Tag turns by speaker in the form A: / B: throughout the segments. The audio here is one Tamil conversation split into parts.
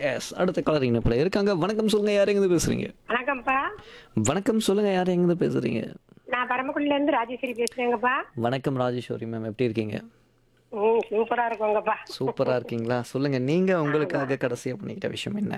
A: எஸ் அடுத்த காலர் இணைப்பில் இருக்காங்க வணக்கம் சொல்லுங்க யார் எங்கேருந்து பேசுறீங்க
B: வணக்கம்ப்பா
A: வணக்கம் சொல்லுங்க யார் எங்கேருந்து பேசுறீங்க
B: நான் பரமக்குடில இருந்து ராஜேஸ்வரி பேசுறேங்கப்பா
A: வணக்கம் ராஜேஸ்வரி மேம் எப்படி இருக்கீங்க
B: ம் சூப்பரா இருக்கோங்கப்பா
A: சூப்பரா இருக்கீங்களா சொல்லுங்க நீங்க உங்களுக்காக கடைசியா பண்ணிக்கிட்ட விஷயம் என்ன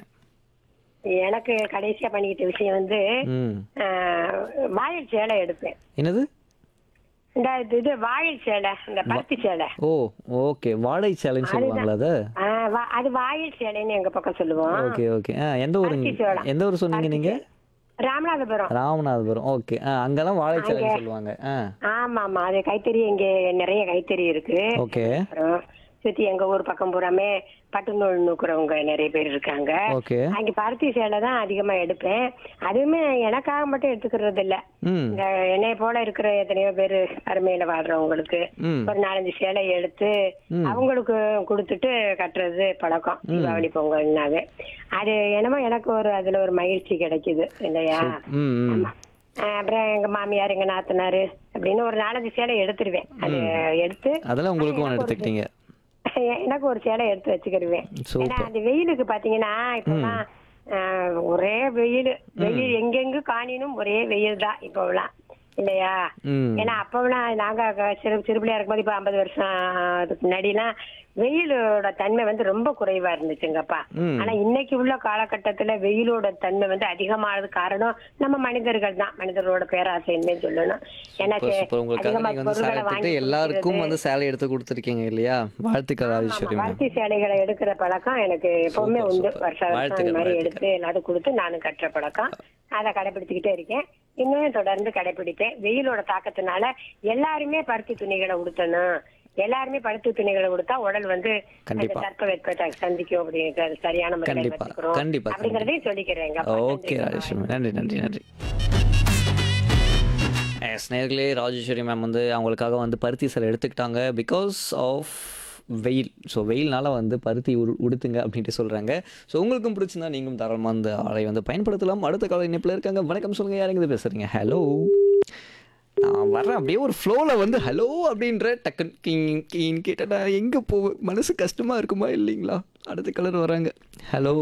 B: எனக்கு கடைசியா பண்ணிக்கிட்ட விஷயம் வந்து
A: ம்
B: ஆஹ், வாயில் சேலை எடுப்பேன்
A: என்னது
B: இந்த இது- இது வாயில் சேலை இந்த பருத்தி சேலை
A: ஓ ஓகே வாழை சேலைன்னு சொல்லுவாங்களா அது
B: ஆஹ், வா- அது வாயில் சேலைன்னு எங்க பக்கம் சொல்லுவோம்
A: ஓகே ஓகே ஆ எந்த ஊருங்க
B: பருத்தி சேலை.
A: எந்த ஊர் சொன்னீங்க நீங்க
B: ராமநாதபுரம்
A: ராமநாதபுரம் ஓகே ஆ அங்கெல்லாம் வாழை சேலைன்னு சொல்லுவாங்க ஆ
B: ஆமா ஆமா அது கைத்தறி இங்க நிறைய கைத்தறி இருக்கு
A: ஓகே
B: அப்புறம் சுத்தி எங்க ஊர் பக்கம் பூராமே பட்டு நூல் நூக்குறவங்க நிறைய பேர் இருக்காங்க
A: ஓகே
B: அங்க பருத்தி சேலை தான் அதிகமா எடுப்பேன் அதுவுமே எனக்காக மட்டும் எடுத்துக்கிறது இல்ல
A: ம்
B: இந்த என்னைய போல இருக்கிற எத்தனையோ பேர் அருமையில வாழ்றவங்களுக்கு
A: ம்
B: ஒரு நாலஞ்சு சேலை எடுத்து அவங்களுக்கு கொடுத்துட்டு கட்டுறது பழக்கம் தீபாவளி பொங்கல்னாவே அது என்னமோ எனக்கு ஒரு அதுல ஒரு மகிழ்ச்சி கிடைக்குது இல்லையா
A: ம் ம்
B: ஆஹ் அப்புறம் எங்க மாமியார் எங்க நாத்தனாரு அப்படின்னு ஒரு நாலஞ்சு சேலை எடுத்துருவேன் அது எடுத்து
A: அதெல்லாம் உங்களுக்கும் ஒன்று எடுத்துக்கிட்டீங்க
B: எனக்கு ஒரு சேலை எடுத்து வச்சுக்கிடுவேன் ஏன்னா
A: சூப்பர்
B: அந்த வெயிலுக்கு பாத்தீங்கன்னா இப்பெல்லாம் ஆஹ், ஒரே வெயில் வெயில் எங்கெங்கு காணினும் ஒரே வெயில் தான் இப்போலாம் இல்லையா
A: ம்
B: ஏன்னா அப்போலாம் நாங்க க- சிறு சிறு பிள்ளையா இருக்கும்போது இப்ப ஐம்பது வருஷம் அதுக்கு முன்னாடிலாம் வெயிலோட தன்மை வந்து ரொம்ப குறைவா இருந்துச்சுங்கப்பா
A: ம்.
B: ஆனா இன்னைக்கு உள்ள காலகட்டத்துல வெயிலோட தன்மை வந்து அதிகமானது காரணம் நம்ம மனிதர்கள் தான் மனிதர்களோட பேராசைன்னு சொல்லணும் ஏன்னா
A: சூப்பர்
B: சே-
A: சூப்பர் உங்களுக்காக
B: அதிகமா
A: நீங்க வந்து சேலை
B: பொருட்களை
A: எடுத்துட்டு
B: வாங்கி
A: எல்லாருக்கும்
B: கொடுக்கறது.
A: வந்து சேலை எடுத்து கொடுத்துருக்கீங்க இல்லையா வாழ்த்துக்கள் ராஜேஸ்வரி மேம்
B: பருத்தி சேலைகளை எடுக்கிற பழக்கம் எனக்கு எப்பவுமே
A: சூப்பர்,
B: உண்டு
A: சூப்பர்.
B: வருஷ வருஷம்
A: வாழ்த்துக்கள்,
B: இந்த மாதிரி
A: வாழ்த்துக்கள்.
B: எடுத்து எல்லாரும் கொடுத்து நானும் கட்டுற பழக்கம் அதை கடைபிடிச்சுக்கிட்டே இருக்கேன் இன்னும் தொடர்ந்து கடைபிடிப்பேன் வெயிலோட தாக்கத்தினால எல்லாருமே பருத்தி துணிகளை உடுத்தணும் எல்லாருமே பருத்தி துணிகளை உடுத்தா உடல் வந்து அந்த
A: கண்டிப்பா.
B: தட்பவெப்பத்தை சந்திக்கும் அப்படிங்கிறது சரியான முறையில்
A: கண்டிப்பா,
B: வச்சுக்கிறோம்
A: கண்டிப்பா,
B: அப்படிங்கறதையும் சொல்லிக்கிறேங்க
A: ஓகே ராஜேஸ்வரி மேம் நன்றி நன்றி நன்றி எஸ் நேர்களே ராஜேஸ்வரி மேம் வந்து அவங்களுக்காக வந்து பருத்தி சேலை எடுத்துக்கிட்டாங்க பிகாஸ் ஆஃப் வெயில் ஸோ வெயில்னால வந்து பருத்தி உடு உடுத்துங்க அப்படின்ட்டு சொல்கிறாங்க ஸோ உங்களுக்கும் பிடிச்சிருந்தா நீங்களும் தாராளமாக அந்த ஆளை வந்து பயன்படுத்தலாம் அடுத்த கால இணைப்பில் இருக்காங்க வணக்கம் சொல்லுங்கள் யாருங்க பேசுகிறீங்க ஹலோ நான் வரேன் அப்படியே ஒரு ஃப்ளோவில் வந்து ஹலோ அப்படின்ற டக்குன்னு கிங் கிங் கேட்டா எங்கே போவேன் மனசு கஷ்டமாக இருக்குமா இல்லைங்களா அடுத்த கலர் வராங்க ஹலோ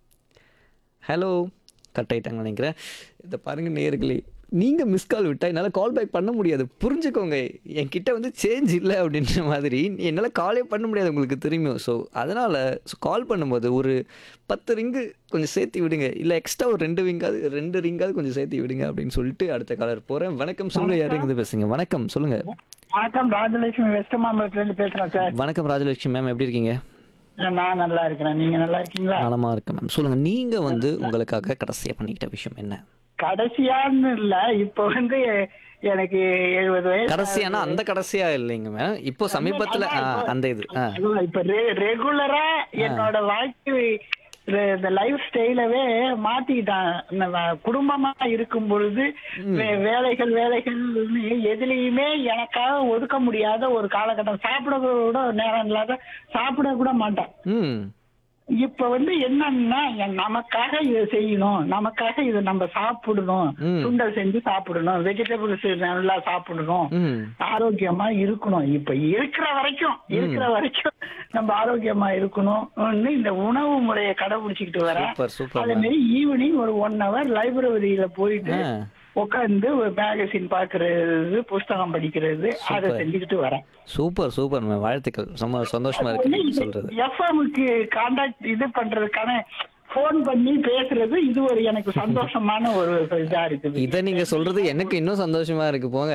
A: ஹலோ கட் ஆயிட்டாங்க நினைக்கிறேன் இதை பாருங்க நேர்களே நீங்கள் மிஸ் கால் விட்டா என்னால் கால் பேக் பண்ண முடியாது புரிஞ்சுக்கோங்க என்கிட்ட வந்து சேஞ்ச் இல்லை அப்படின்ற மாதிரி என்னால் காலே பண்ண முடியாது உங்களுக்கு தெரியும் ஸோ அதனால் கால் பண்ணும்போது ஒரு பத்து ரிங்கு கொஞ்சம் சேர்த்து விடுங்க இல்லை எக்ஸ்ட்ரா ஒரு ரெண்டு ரிங்காவது ரெண்டு ரிங்காவது கொஞ்சம் சேர்த்து விடுங்க அப்படின்னு சொல்லிட்டு அடுத்த காலர் போகிறேன் வணக்கம் சொல்லுங்க யாரும் இருந்து பேசுங்க வணக்கம் சொல்லுங்கள்
C: வணக்கம் ராஜலட்சுமி வெஸ்ட் மாம்பலத்துல இருந்து பேசுறேன் சார்
A: வணக்கம் ராஜலட்சுமி மேம் எப்படி இருக்கீங்க
C: நான் நல்லா இருக்கிறேன் நீங்க நல்லா இருக்கீங்களா
A: நலமாக இருக்கேன் மேம் சொல்லுங்கள் நீங்கள் வந்து உங்களுக்காக கடைசியாக பண்ணிக்கிட்ட விஷயம் என்ன
C: கடைசியான்னு இல்ல இப்ப வந்து எனக்கு எழுபது வயசு
A: கடைசியானா அந்த கடைசியா இல்லைங்க மேம் இப்போ சமீபத்துல ஆ, அந்த இது ஆ
C: அதுவும் இப்ப ரெகுலரா என்னோட வாழ்க்கை இந்த- இந்த லைஃப் ஸ்டைலவே மாத்திக்கிட்டான் இந்த வ- குடும்பமா இருக்கும் பொழுது வே- வேலைகள் வேலைகள் எதுலயுமே எனக்காக ஒதுக்க முடியாத ஒரு காலகட்டம் சாப்பிட கூட நேரம் இல்லாத சாப்பிட கூட மாட்டேன்
A: ம்
C: இப்ப வந்து என்னன்னா என் நமக்காக இதை செய்யணும் நமக்காக இதை நம்ம சாப்பிடணும்
A: ம்.
C: சுண்டல் செஞ்சு சாப்பிடணும் வெஜிடபிள்ஸ் நல்லா சாப்பிடணும்
A: ம்
C: ஆரோக்கியமா இருக்கணும் இப்ப இருக்கிற வரைக்கும் இருக்கிற வரைக்கும் நம்ம ஆரோக்கியமா இருக்கணும் இந்த உணவு முறையை கடைபிடிச்சிக்கிட்டு வரேன்
A: சூப்பர் சூப்பர்
C: அதே
A: மேம்
C: மாதிரி ஈவினிங் ஒரு ஒன் ஹவர் லைப்ரரியில போயிட்டு
A: ஆ
C: உட்காந்து ஒரு மேகசின் பாக்குறது புஸ்தகம் படிக்கிறது அதை
A: Super.
C: செஞ்சுக்கிட்டு வரேன்
A: சூப்பர் சூப்பர் மேம் வாழ்த்துக்கள் ரொம்ப சந்தோஷமா இருக்கு நீங்க சொல்றது
C: எஃப்எம்க்கு கான்டாக்ட் இது பண்றதுக்கான ஃபோன் பண்ணி பேசுறது இது ஒரு எனக்கு சந்தோஷமான ஒரு இதா இருக்குது
A: இதை நீங்க சொல்றது எனக்கு இன்னும் சந்தோஷமா இருக்கு போங்க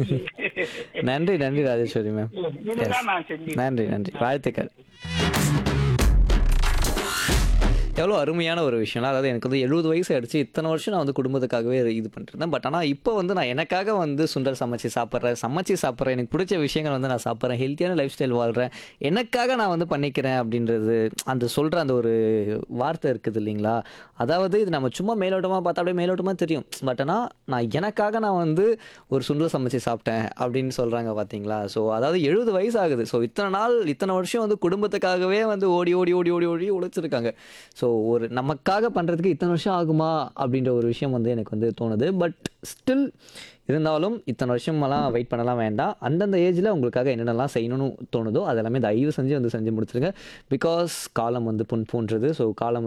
A: நன்றி நன்றி ராஜேஸ்வரி மேம்
C: இதுதான் நான் செஞ்சேன்
A: நன்றி நன்றி வாழ்த்துக்கள் எவ்வளோ அருமையான ஒரு விஷயம் அதாவது எனக்கு வந்து எழுபது வயசு ஆயிடுச்சு இத்தனை வருஷம் நான் வந்து குடும்பத்துக்காகவே இது பண்ணிருந்தேன் பட் ஆனால் இப்போ வந்து நான் எனக்காக வந்து சுண்டல் சமைச்சு சாப்பிட்றேன் சமைச்சு சாப்பிட்றேன் எனக்கு பிடிச்ச விஷயங்கள் வந்து நான் சாப்பிட்றேன் ஹெல்த்தியான லைஃப் ஸ்டைல் வாழ்கிறேன் எனக்காக நான் வந்து பண்ணிக்கிறேன் அப்படின்றது அந்த சொல்கிற அந்த ஒரு வார்த்தை இருக்குது இல்லைங்களா அதாவது இது நம்ம சும்மா மேலோட்டமாக பார்த்தா அப்படியே மேலோட்டமாக தெரியும் பட் ஆனால் நான் எனக்காக நான் வந்து ஒரு சுண்டல் சமைச்சு சாப்பிட்டேன் அப்படின்னு சொல்கிறாங்க பார்த்தீங்களா ஸோ அதாவது எழுபது வயசு ஆகுது ஸோ இத்தனை நாள் இத்தனை வருஷம் வந்து குடும்பத்துக்காகவே வந்து ஓடி ஓடி ஓடி ஓடி ஓடி உழைச்சிருக்காங்க ஸோ ஒரு நமக்காக பண்ணுறதுக்கு இத்தனை வருஷம் ஆகுமா அப்படின்ற ஒரு விஷயம் வந்து எனக்கு வந்து தோணுது பட் ஸ்டில் இருந்தாலும் இத்தனை வருஷமெல்லாம் வெயிட் பண்ணலாம் வேண்டாம் அந்தந்த ஏஜில் உங்களுக்காக என்னென்னலாம் செய்யணும்னு தோணுதோ அதெல்லாமே தயவு செஞ்சு வந்து செஞ்சு முடிச்சிருங்க பிகாஸ் காலம் வந்து பொன் போன்றது ஸோ காலம்